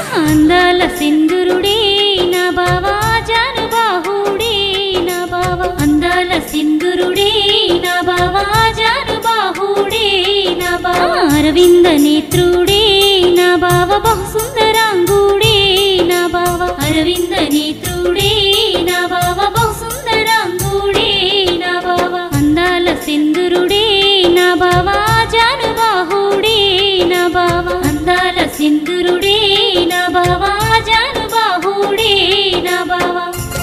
అందాల సింధురుడే నా బావా జానుబాహుడే నా బావా అందాల సింధురుడే నా బావా జానుబాహుడే నా బావా అరవింద నేత్రుడే నా బావ బహు సుందరాంగుడే నా బావ అరవింద నేత్రుడే నా బావ బహు సుందరాంగుడే నా బావ అందాల సింధురుడే నా బావ జానుబాహుడే నా బావ అందాల సింధురుడే నా బావ జానుబాహుడే నా బావ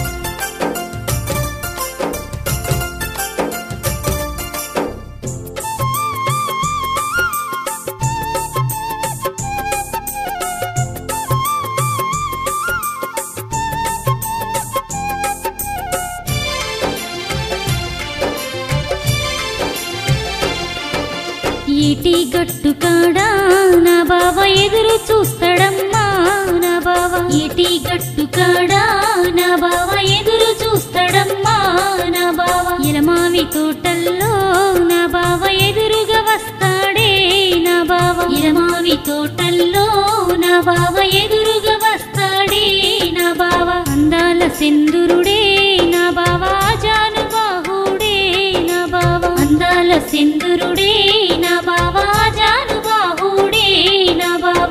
ఈటి గట్టు కాడా నా బావ ఎదురు చూస్తాడమ్మా నా బావ ఈటి గట్టు కాడా నా బావ ఎదురు చూస్తాడమ్మా నా బావ ఇలమావి తోటల్లో నా బావ ఎదురుగా వస్తాడే నా బావ ఇలమావి తోటల్లో నా బావ ఎదురుగా వస్తాడే నా బావ అందాల సింధురుడే నా బావ జానుబాహుడే నా బావ అందాల సింధురుడే నా బావ జానుబాహుడే నా బావ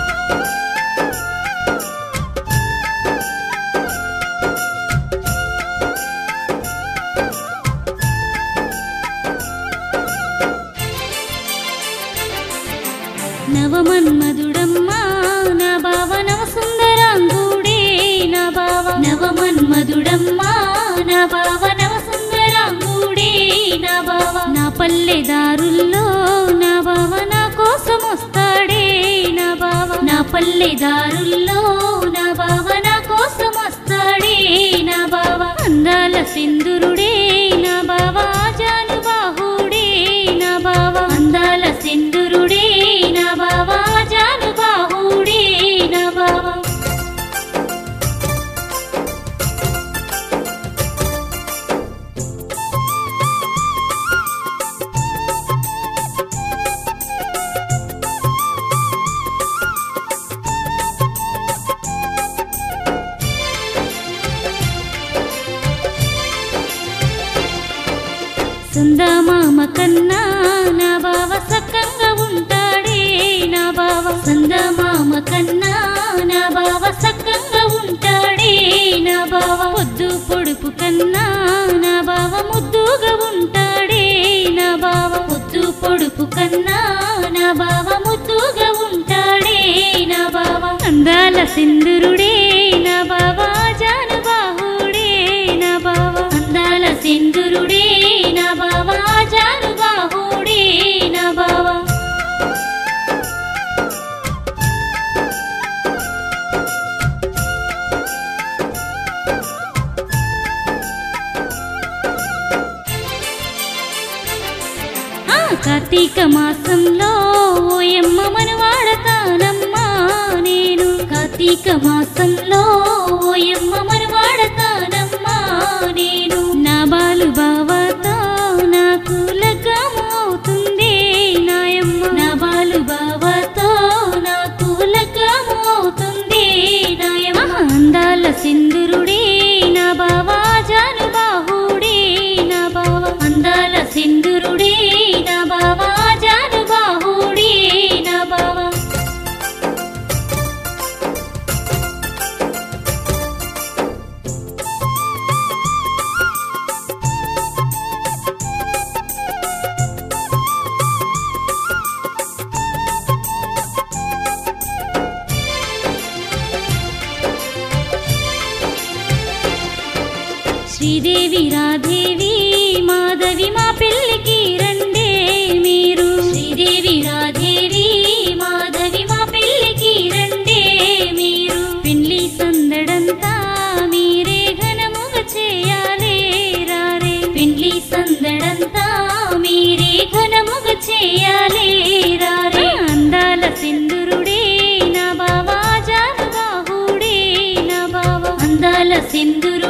నవమన్మధుడమ్మా నా బావ నవ సుందరాంగుడే నా బావ నవమన్మధుడమ్మా నా బావ నవ సుందరాంగుడే నా బావ నా పల్లెదారుల్లో నా బావ నా కోసం వస్తాడే నా బావ నా పల్లెదారుల్లో నా బావ నా కోసం వస్తాడే నా బావ అందాల సింధురుడే నా బావ జానుబాహుడే నా బావ అందాల సింధురుడే నా బావ జానుబాహుడే నా బావ సందమామ కన్నా నా బావ సక్కంగా ఉంటాడే నా బావ సందమామ కన్నా నా బావ సక్కంగా ఉంటాడే నా బావ పొద్దు పొడుపు కన్నా నా బావ ముద్దుగా ఉంటాడే నా బావ పొద్దు పొడుపు కన్నా నా బావ ముద్దుగా ఉంటాడే నా బావ అందాల సింధురుడే నా బావ జానుబాహుడే నా బావ అందాల సింధురుడే నా బావ జానుబాహుడే నా బావ ఆ కార్తీక మాసంలో ఓయమ్మ మను వాడతానమ్మా నేను కార్తీక మాసంలో ఓయమ్మ మను వాడతానమ్మా నేను నా బాలు బావతో నాకు లగ్గము అవుతుంది నాయమ్మ నా బాలు బావతో నాకు లగ్గము అవుతుంది నాయమ్మ అందాల సింధురుడే నా బావా జానుబాహుడే నా బావ అందాల సింధురుడే నా బావా జానుబాహుడే నా బావ శ్రీదేవి రాధేవి మాధవి మా పెళ్ళికి రండే మీరు శ్రీదేవి రాధేవి మాధవి మా పెళ్ళికి రండే మీరు పెళ్లి సందడంతా మీరే ఘనముగా చేయాలే రారే పెళ్లి సందడంతా మీరే ఘనముగా చేయాలే రారే అందాల సింధురుడే నా బావా జానుబాహుడే నా బావ అందాల సింధురుడే